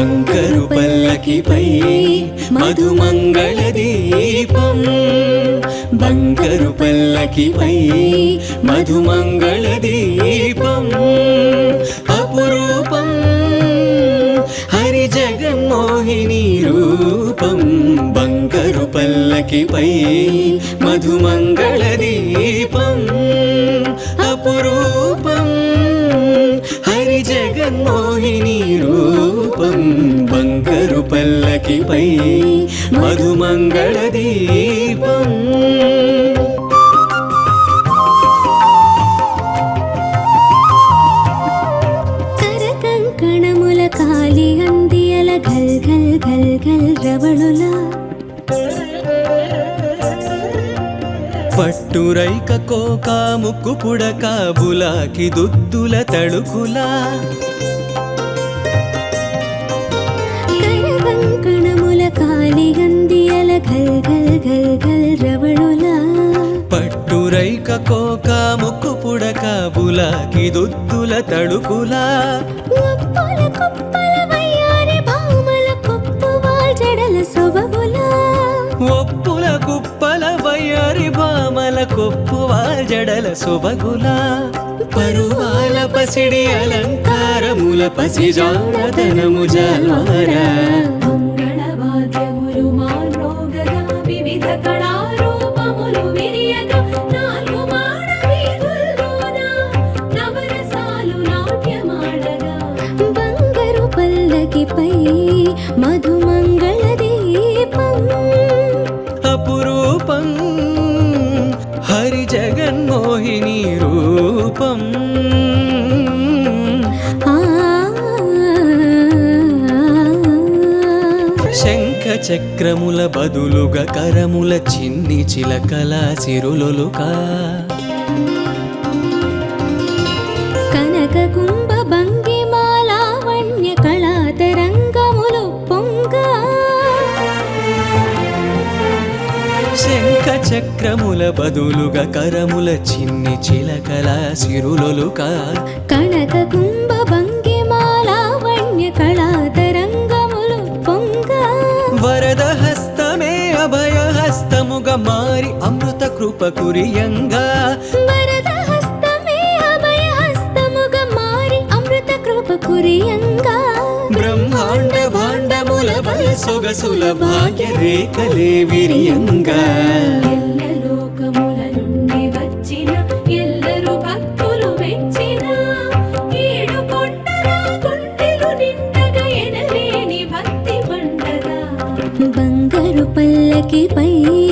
bunker పల్లకిపై మధుమంగళ దీపం bunker పల్లకిపై మధుమంగళ దీపం అపురూపం హరి జగన్మోహిని రూపం బంకరు పల్లకిపై మధుమంగళ దీపం అపురూపం హరి జగన్మోహిని రూపం బంకరు పల్లకిపై మధుమంగళ దీపం కరకంకణముల కాలి అందియల ఘల్ ఘల్ ఘల్ ఘల్ రవళుల పట్టురైక కోక ముక్కు పుడక బులాకి దుద్దుల తడుకులా కరకంకణముల కాలి అందియల ఘల్ ఘల్ ఘల్ ఘల్ రవళుల పట్టురైక కోక ముక్కు పుడక బులాకి దుద్దుల తడుకులా ఒప్పుల కుప్పల వయ్యారి భామల కుప్పువాల్ జడల సొబగుల ఒప్పుల కుప్పల వయ్యారి భామల కొప్పు జడల సొబగులా పరువాల పసిడి అలంకారముల పసిజాడతనము జల్వారా మంగళవాద్యములు మాన్రోగగా వివిధ కళారూపములు విరియగా నాలుగు మాడ వీధుల్లోన నవరసాలు నాట్యమాడగా బంగారు పల్లకిపై మధుమంగళ దీపం అపురూపం హరి జగన్మోహిని రూపం ఆ శంఖ చక్రముల బదులుగా కరముల చిన్ని చిలకల సిరులొలుకా కనక కుంభ భంగిమాలావణ్య కళా తరంగములు పొంగా శంఖ చక్రముల బదులుగా కరముల చిన్ని చిలకల సిరులొలుకా కనక కుంభ భంగిమాలావణ్య కళా తరంగములు పొంగా వరద హస్తమే అభయ హస్తముగా మారి అమృత కృప కురియంగా వరద హస్తమే అభయ హస్తముగా మారి అమృత కృప కురియంగా బ్రహ్మాండ భాండముల బల సొగసుల భాగ్య రేఖలే విరియంగా ఎల్ల లోకముల నుండి వచ్చిన ఎల్లరు భక్తులు మెచ్చిన ఏడు కొండల గుండెలు నిండగా ఎనలేని భక్తి పండగ బంగారు పల్లకిపై